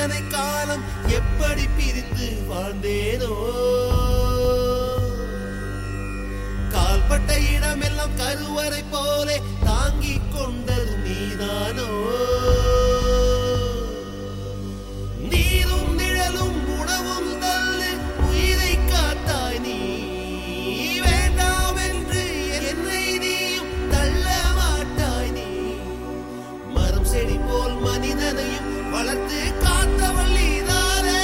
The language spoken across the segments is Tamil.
இத்தனை காலம் எப்படி பிரிந்து வாழ்ந்தேனோ கால்பட்ட இடமெல்லாம் கருவறை போலே தாங்கிக் கொண்டது நீதானோ நீரும் நிழலும் உணவும் தள்ளு உயிரை காத்தாய் நீ வேண்டாம் என்று என்னை நீயும் தள்ள மாட்டாய் நீ மரம் செடி போல் மனிதனையும் வளர்த்து காத்தவள் நீதானே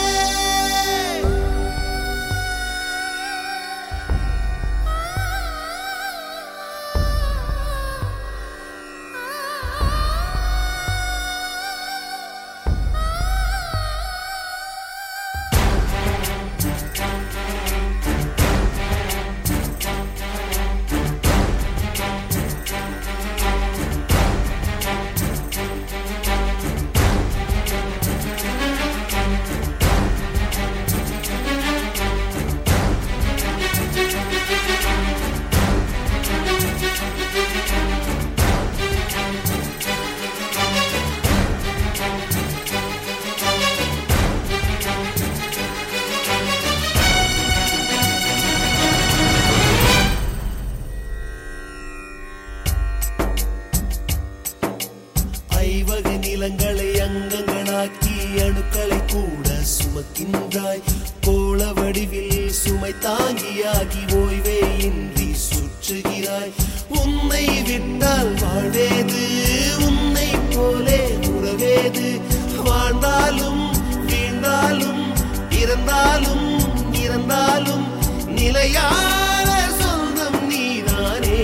ஐவகை நிலங்களை அங்கங்களாக்கி அணுக்களை கூட சுமக்கின்றாய் கோள வடிவில் சுமை தாங்கியாகி ஓய்வே இன்றி சுற்றுகிறாய் உன்னை விட்டால் வாழ்வேது உன்னை போலே உறவேது வாழ்ந்தாலும் வீழ்ந்தாலும் இறந்தாலும் இறந்தாலும் நிலையான சொந்தம் நீதானே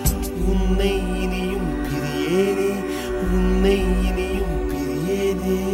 உன்னை இனியும் பிரியேனே உன்னை இனியும் பிரியேனே